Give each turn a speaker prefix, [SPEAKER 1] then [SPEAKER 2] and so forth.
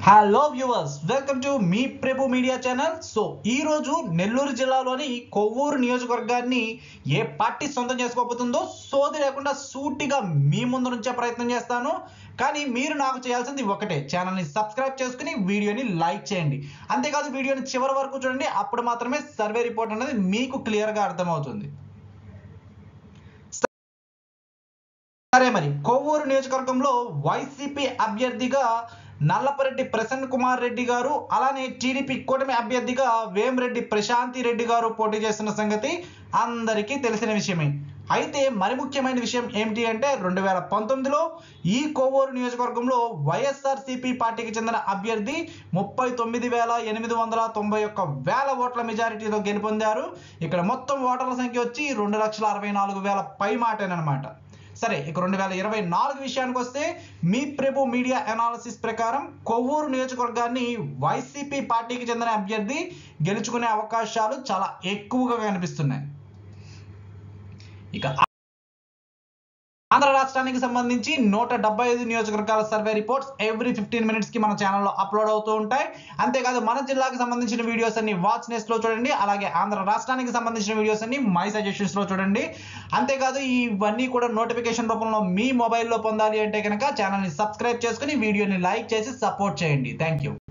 [SPEAKER 1] hello viewers welcome to మీ Prabhu media channel so ఈ రోజు నెల్లూరు జిల్లాలోని కొవ్వూరు నియోజకవర్గాన్ని ఏ పార్టీ సొంతం చేసుకోబోతుందో సోది లేకుండా సూటిగా మీ ముందు నుంచే ప్రయత్నం చేస్తాను కానీ మీరు నాకు చేయాల్సింది ఒకటే ఛానల్ని సబ్స్క్రైబ్ చేసుకుని వీడియోని లైక్ చేయండి అంతేకాదు వీడియోని చివరి వరకు చూడండి అప్పుడు మాత్రమే సర్వే రిపోర్ట్ అనేది మీకు క్లియర్గా అర్థమవుతుంది సరే మరి కొవ్వూరు నియోజకవర్గంలో వైసీపీ అభ్యర్థిగా నల్లపరెడ్డి ప్రసన్న కుమార్ రెడ్డి గారు అలానే టీడీపీ కూటమి అభ్యర్థిగా వేమిరెడ్డి ప్రశాంతి రెడ్డి గారు పోటీ చేస్తున్న సంగతి అందరికీ తెలిసిన విషయమే అయితే మరి ముఖ్యమైన విషయం ఏమిటి అంటే రెండు వేల పంతొమ్మిదిలో ఈ కొవ్వూరు నియోజకవర్గంలో వైఎస్ఆర్సీపీ పార్టీకి చెందిన అభ్యర్థి ముప్పై తొమ్మిది వేల ఎనిమిది వందల తొంభై ఒక్క వేల ఓట్ల మెజారిటీతో గెలుపొందారు ఇక్కడ మొత్తం ఓటర్ల సంఖ్య వచ్చి రెండు లక్షల అరవై నాలుగు వేల పై మాటేనమాట సరే ఇక రెండు వేల ఇరవై నాలుగు విషయానికి వస్తే మీ ప్రభు మీడియా అనాలిసిస్ ప్రకారం కొవ్వూరు నియోజకవర్గాన్ని వైసీపీ పార్టీకి చెందిన అభ్యర్థి గెలుచుకునే అవకాశాలు చాలా ఎక్కువగా కనిపిస్తున్నాయి ఇక ఆంధ్ర రాష్ట్రానికి సంబంధించి నూట డెబ్బై ఐదు నియోజకవర్గాల survey reports every fifteen minutes కి మన ఛానల్లో అప్లోడ్ అవుతూ ఉంటాయి అంతేకాదు మన జిల్లాకి సంబంధించిన వీడియోస్ అన్ని వాచ్ నెస్ లో చూడండి అలాగే ఆంధ్ర రాష్ట్రానికి సంబంధించిన వీడియోస్ అన్ని మై సజెషన్స్ లో చూడండి అంతేకాదు ఇవన్నీ కూడా నోటిఫికేషన్ రూపంలో మీ మొబైల్లో పొందాలి అంటే కనుక ఛానల్ని సబ్స్క్రైబ్ చేసుకుని వీడియోని లైక్ చేసి సపోర్ట్ చేయండి థ్యాంక్ యూ